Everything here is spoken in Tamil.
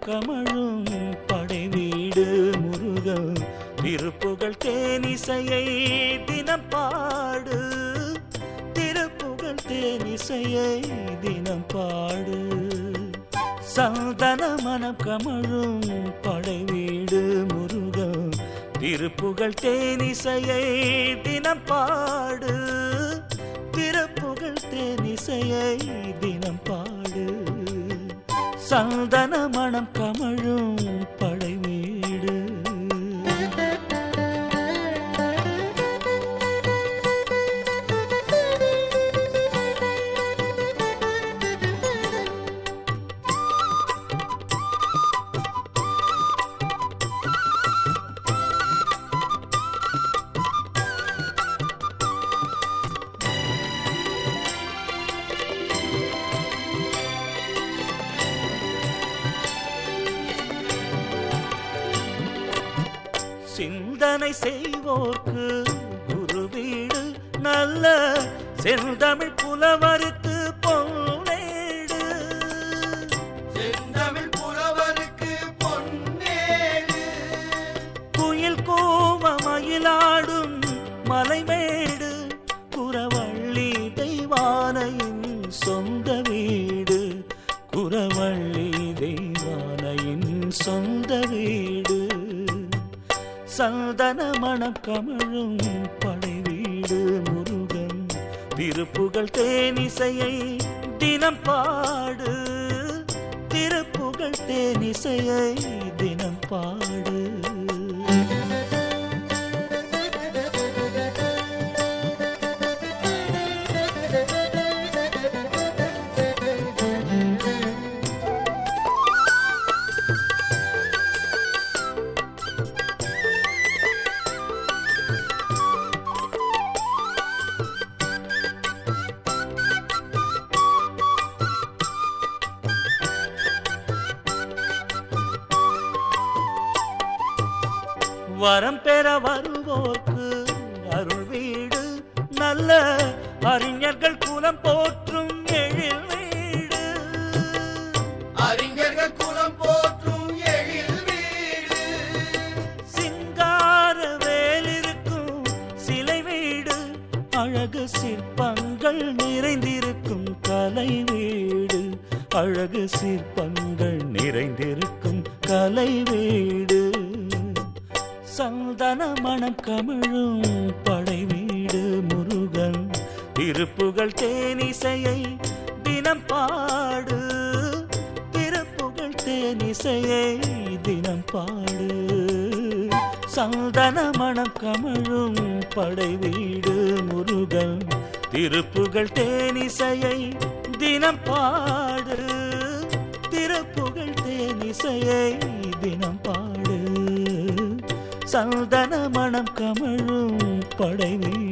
கமழும் படை வீடு முருகன் திருப்புகழ் தேனிசையை தினம் பாடு திருப்புகழ் தேனிசையை தினம் பாடு சந்தன மனம் கமழும் படை வீடு முருகன் திருப்புகழ் தேனிசையை தினம் பாடு திருப்புகழ் தேனிசையை தினம் பாடு சந்தன மனம் கமழும் படை வீடு சிந்தனை செய்வோர்க்கு குரு வீடு நல்ல செந்தமிழ் புலவருக்கு பொன்னேடு செந்தமிழ் புலவருக்கு பொன்னேடு குயில் கூவ மயிலாடும் மலைமேடு குரவள்ளி தெய்வானையின் சொந்த வீடு குரவள்ளி தெய்வானையின் சொந்த வீடு சந்தன மணம் கமழும் படை வீடு முருகன் திருப்புகழ் தேனிசையை தினம் பாடு திருப்புகழ் தேனிசையை தினம் பாடு வரம் பெற வருவோர்க்கு அருள் வீடு நல்ல அறிஞர்கள் குலம் போற்றும் எழில் வீடு அறிஞர்கள் குலம் போற்றும் எழில் வீடு சிங்கார வேலிருக்கும் சிலை வீடு அழகு சிற்பங்கள் நிறைந்திருக்கும் கலை வீடு அழகு சிற்பங்கள் நிறைந்திருக்கும் கலை வீடு சந்தன மணம் கமழும் படை வீடு முருகன் திருப்புகழ் தேனிசையை தினம் பாடு திருப்புகழ் தேனிசையை தினம் பாடு சந்தன மணம் கமழும் படை வீடு முருகன் திருப்புகழ் தேனிசையை தினம் பாடு திருப்புகழ் தேனிசையை தினம் பாடு சந்தன மணம் கமழும் படை வீடு